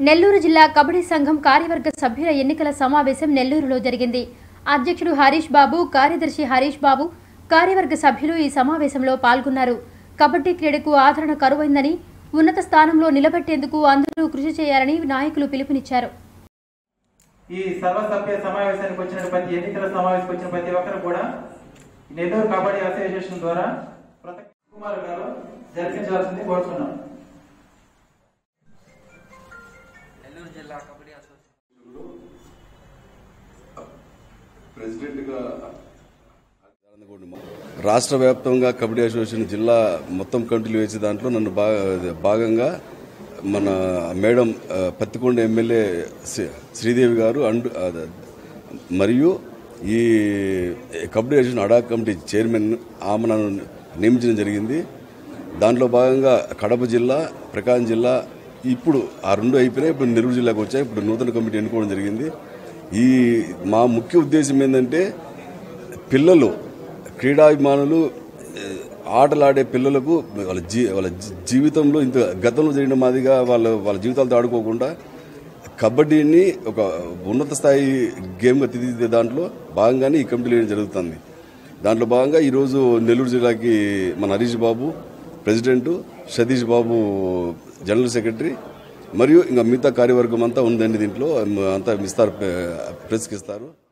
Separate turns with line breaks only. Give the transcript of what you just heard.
నెల్లూరు జిల్లా కబడ్డీ సంఘం కార్యవర్గ సభ్యుల ఎన్నికల సమావేశం నెల్లూరులో జరిగింది అధ్యక్షుడు హరీష్ బాబు కార్యదర్శి హరీష్ బాబు కార్యవర్గ సభ్యులు ఈ సమావేశంలో పాల్గొన్నారు కబడ్డీ క్రీడకు ఆదరణ కరువైందని ఉన్నత స్థానంలో నిలబెట్టేందుకు అందరూ కృషి చేయాలని నాయకులు పిలుపునిచ్చారు
ఈ సర్వసభ్య సమావేశానికి వచ్చిన ప్రతి ఎన్నికల సమావేశానికి వచ్చిన ప్రతి ఒక్కరు కూడా నెల్లూరు కబడ్డీ అసోసియేషన్ ద్వారా ప్రతి కుమార్ గారు జరిపించాల్సింది కోరుతున్నాం
నెల్లూరు జిల్లా కబడ్డీ అసోసియేషన్
ప్రెసిడెంట్గా రాష్ట్ర వ్యాప్తంగా కబడ్డీ అసోసియేషన్ జిల్లా మొత్తం కమిటీలు వేసే దాంట్లో నన్ను బాగా భాగంగా మన మేడం ఆ, పత్తికొండ ఎమ్మెల్యే శ్రీ- శ్రీదేవి గారు అండ్ ఆ, మరియు ఈ కబడ్డీ అసోసియేషన్ అడా కమిటీ చైర్మన్ ఆమె నన్ను నియమించడం జరిగింది దాంట్లో భాగంగా కడప జిల్లా ప్రకాశం జిల్లా ఇప్పుడు ఆ రెండు అయిపోయినాయి ఇప్పుడు నెల్లూరు జిల్లాకు వచ్చాయి ఇప్పుడు నూతన కమిటీ ఎన్నుకోవడం జరిగింది ఈ మా ముఖ్య ఉద్దేశం ఏంటంటే పిల్లలు క్రీడాభిమానులు ఏ, ఆటలాడే పిల్లలకు వాళ్ళ జీ వాళ్ళ జీ- జీవితంలో ఇంత గతంలో జరిగిన మాదిగా వాళ్ళ వాళ్ళ జీవితాలతో ఆడుకోకుండా కబడ్డీని ఒక ఉన్నత స్థాయి గేమ్గా తీర్చిదిద్దే దాంట్లో భాగంగానే ఈ కమిటీలు వేయడం జరుగుతుంది దాంట్లో భాగంగా ఈరోజు నెల్లూరు జిల్లాకి మన Harish Babu president Satish Babu general secretary మరియు ఇంకా మిగతా కార్యవర్గం అంతా ఉందండి దీంట్లో అంతా ఇస్తారు ప్రెస్కి ఇస్తారు